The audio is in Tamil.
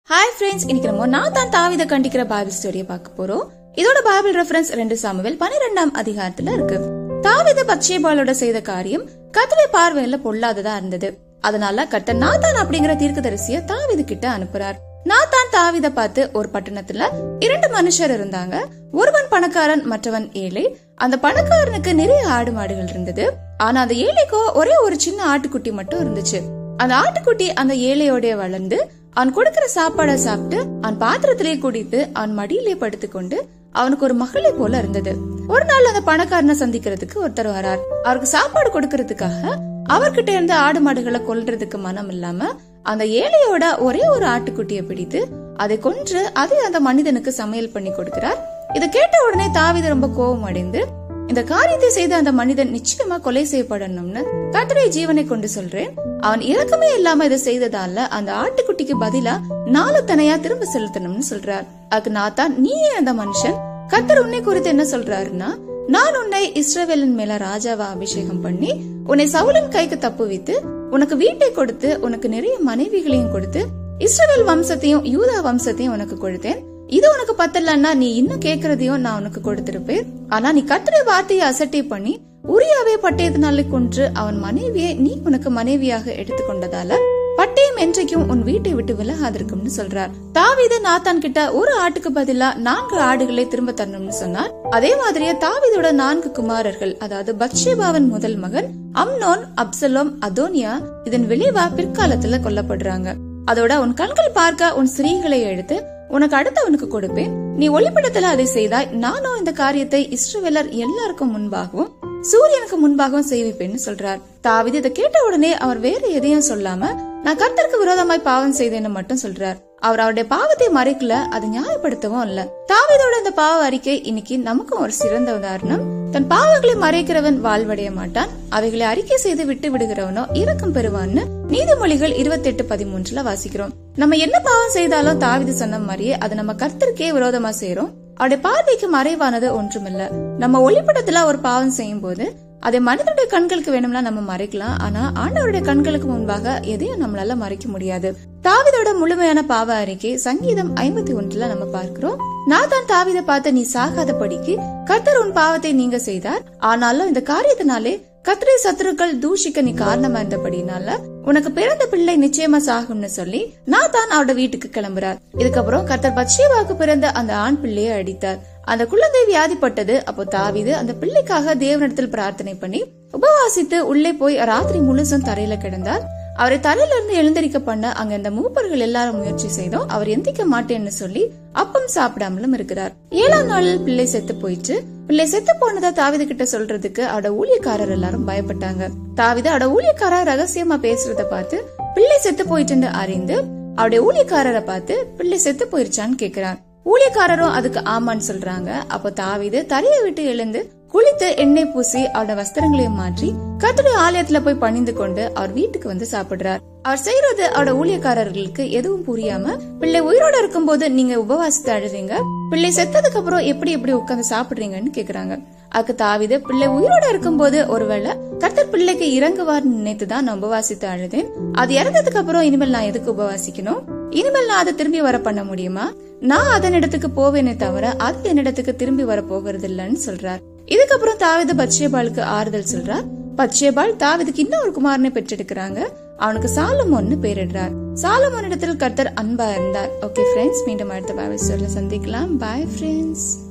ஹாய் ஃப்ரெண்ட்ஸ் இன்னைக்கு நம்ம நான் தான் தாவித கண்டிக்கிற பைபிள் ஸ்டோரியை பார்க்க போறோம் இதோட பைபிள் ரெஃபரன்ஸ் ரெண்டு சாமுவேல் பன்னிரெண்டாம் அதிகாரத்துல இருக்கு தாவித பத்ஷேபாலோட செய்த காரியம் கத்தலை பார்வையில பொல்லாததா இருந்தது அதனால கர்த்தர் நாத்தான் அப்படிங்கிற தீர்க்கதரிசிய தாவிது கிட்ட அனுப்புறார் நாத்தான் தாவித பார்த்து ஒரு பட்டணத்துல இரண்டு மனுஷர் இருந்தாங்க ஒருவன் பணக்காரன் மற்றவன் ஏழை அந்த பணக்காரனுக்கு நிறைய ஆடு மாடுகள் இருந்தது ஆனா அந்த ஏழைக்கோ ஒரே ஒரு சின்ன ஆட்டுக்குட்டி மட்டும் இருந்துச்சு அந்த ஆட்டுக்குட்டி அந்த ஏழையோட வளர்ந்து அவன் கொடுக்கிற சாப்பாடை சாப்பிட்டு அவன் பாத்திரத்திலே குடித்து அவன் மடியிலே படுத்துக்கொண்டு அவனுக்கு ஒரு மகளை போல இருந்தது ஒரு நாள் அந்த பணக்காரனை சந்திக்கிறதுக்கு ஒருத்தர் வரார் அவருக்கு சாப்பாடு கொடுக்கறதுக்காக அவர்கிட்ட இருந்த ஆடு மாடுகளை கொல்றதுக்கு மனம் இல்லாம அந்த ஏழையோட ஒரே ஒரு ஆட்டுக்குட்டியை பிடித்து அதை கொன்று அதை அந்த மனிதனுக்கு சமையல் பண்ணி கொடுக்கிறார் இதை கேட்ட உடனே தாவித ரொம்ப கோபம் அடைந்து இந்த காரியத்தை செய்த அந்த மனிதன் நிச்சயமா கொலை செய்யப்படணும்னு கர்த்தருடைய ஜீவனை கொண்டு சொல்றேன் அவன் இறக்கமே இல்லாம இதை செய்ததால அந்த ஆட்டுக்குட்டிக்கு பதிலா நாலு தனையா திரும்ப செலுத்தணும்னு சொல்றார் அதுக்கு நாத்தான் நீயே அந்த மனுஷன் கர்த்தர் உன்னை குறித்து என்ன சொல்றாருன்னா நான் உன்னை இஸ்ரவேலின் மேல ராஜாவா அபிஷேகம் பண்ணி உன்னை சவுலின் கைக்கு தப்புவித்து உனக்கு வீட்டை கொடுத்து உனக்கு நிறைய மனைவிகளையும் கொடுத்து இஸ்ரவேல் வம்சத்தையும் யூதா வம்சத்தையும் உனக்கு கொடுத்தேன் இது உனக்கு பத்தலன்னா நீ இன்னும் கேக்குறதையும் நான் உனக்கு கொடுத்திருப்பேன் ஆனா நீ கத்துடைய வார்த்தையை அசட்டை பண்ணி உரியாவே பட்டயத்தினாலே கொன்று அவன் மனைவியை நீ உனக்கு மனைவியாக எடுத்துக்கொண்டதால பட்டயம் என்றைக்கும் உன் வீட்டை விட்டு விலகாதிருக்கும்னு சொல்றார் தாவீது நாத்தான் கிட்ட ஒரு ஆட்டுக்கு பதிலா நான்கு ஆடுகளை திரும்ப தரணும்னு சொன்னார் அதே மாதிரியே தாவீதோட நான்கு குமாரர்கள் அதாவது பத்ஷேபாவின் முதல் மகன் அம்னோன் அப்சலோம் அதோனியா இதன் விளைவா பிற்காலத்துல கொல்லப்படுறாங்க அதோட உன் கண்கள் பார்க்க உன் ஸ்திரீகளை எடுத்து உனக்கு அடுத்தவனுக்கு கொடுப்பேன் நீ ஒளிப்படத்துல அதை செய்தாய் நானும் இந்த காரியத்தை இஸ்ரவேலர் எல்லாருக்கும் முன்பாகவும் சூரியனுக்கு முன்பாகவும் செய்விப்பேன்னு சொல்றார் தாவிது இதை கேட்ட உடனே அவர் வேற எதையும் சொல்லாம நான் கர்த்தருக்கு விரோதமாய் பாவம் செய்தேன்னு மட்டும் சொல்றார் அவர் அவருடைய பாவத்தை மறைக்கல அதை நியாயப்படுத்தவும் இல்ல தாவிதோட இந்த பாவ அறிக்கை இன்னைக்கு நமக்கும் ஒரு சிறந்த உதாரணம் தன் பாவங்களை மறைக்கிறவன் வாழ்வடைய மாட்டான் அவைகளை அறிக்கை செய்து விட்டு விடுகிறவனோ இரக்கம் பெறுவான்னு நீதிமொழிகள் இருபத்தி எட்டு பதிமூன்றுல வாசிக்கிறோம் நம்ம என்ன பாவம் செய்தாலும் தாவிது சொன்ன மாதிரியே அதை நம்ம கர்த்தருக்கே விரோதமா செய்யறோம் அவருடைய பார்வைக்கு மறைவானது ஒன்றுமில்ல நம்ம ஒளிப்படத்துல ஒரு பாவம் செய்யும் போது அதை மனிதனுடைய கண்களுக்கு வேணும்னா நம்ம மறைக்கலாம் ஆனா ஆண்டவருடைய கண்களுக்கு முன்பாக எதையும் நம்மளால மறைக்க முடியாது தாவிதோட முழுமையான பாவ அறிக்கை சங்கீதம் ஐம்பத்தி ஒன்றுல நம்ம பார்க்கிறோம் நான் தான் தாவித பார்த்து நீ சாகாத படிக்கு கர்த்தர் உன் பாவத்தை நீங்க செய்தார் ஆனாலும் இந்த காரியத்தினாலே கத்திரை சத்துருக்கள் தூஷிக்க நீ காரணமா இருந்தபடினால உனக்கு பிறந்த பிள்ளை நிச்சயமா சாகும்னு சொல்லி நான் தான் அவரோட வீட்டுக்கு கிளம்புறார் இதுக்கப்புறம் கர்த்தர் பட்சேவாக்கு பிறந்த அந்த ஆண் பிள்ளையை அடித்தார் அந்த குழந்தை வியாதிப்பட்டது அப்போ தாவிது அந்த பிள்ளைக்காக தேவனிடத்தில் பிரார்த்தனை பண்ணி உபவாசித்து உள்ளே போய் ராத்திரி முழுசும் தரையில கிடந்தார் அவரை தலையில இருந்து எழுந்தரிக்க பண்ண அங்க இந்த மூப்பர்கள் எல்லாரும் முயற்சி செய்தோம் அவர் எந்திக்க மாட்டேன்னு சொல்லி அப்பம் சாப்பிடாமலும் இருக்கிறார் ஏழாம் நாளில் பிள்ளை செத்து போயிட்டு பிள்ளை செத்து போனதா தாவித கிட்ட சொல்றதுக்கு அவட ஊழியக்காரர் எல்லாரும் பயப்பட்டாங்க தாவித அவட ஊழியக்காரர் ரகசியமா பேசுறத பார்த்து பிள்ளை செத்து போயிட்டுன்னு அறிந்து அவருடைய ஊழியக்காரரை பார்த்து பிள்ளை செத்து போயிருச்சான்னு கேக்குறான் ஊழியக்காரரும் அதுக்கு ஆமான்னு சொல்றாங்க அப்போ தாவிது தரையை விட்டு எழுந்து குளித்து எண்ணெய் பூசி அவரோட வஸ்திரங்களையும் மாற்றி கத்துடைய ஆலயத்துல போய் பணிந்து கொண்டு அவர் வீட்டுக்கு வந்து சாப்பிடுறார் அவர் செய்யறது அவரோட ஊழியக்காரர்களுக்கு எதுவும் புரியாம பிள்ளை உயிரோட இருக்கும்போது நீங்க உபவாசித்து அழுறீங்க பிள்ளை செத்ததுக்கு அப்புறம் எப்படி எப்படி உட்காந்து சாப்பிடுறீங்கன்னு கேக்குறாங்க அதுக்கு தாவிது பிள்ளை உயிரோட இருக்கும்போது ஒருவேளை கர்த்தர் பிள்ளைக்கு இறங்குவார்னு நினைத்துதான் நான் உபவாசித்து அழுதேன் அது இறந்ததுக்கு அப்புறம் இனிமேல் நான் எதுக்கு உபவாசிக்கணும் இனிமேல் நான் அதை திரும்பி வர பண்ண முடியுமா நான் அதன் இடத்துக்கு போவேனே தவிர அது என்னிடத்துக்கு திரும்பி வர போகிறது இல்லைன்னு சொல்றார் இதுக்கப்புறம் தாவித பத்ஷேபாலுக்கு ஆறுதல் சொல்றார் பத்ஷேபால் தாவிதுக்கு இன்னும் ஒரு குமாரனை பெற்றெடுக்கிறாங்க அவனுக்கு சாலமோன்னு பேரிடுறார் சாலமோன் இடத்தில் கர்த்தர் அன்பா இருந்தார் ஓகே ஃப்ரெண்ட்ஸ் மீண்டும் அடுத்த பைபிள் ஸ்டோரியில சந்திக்கலாம் பாய் ஃப்ரெண்ட்ஸ்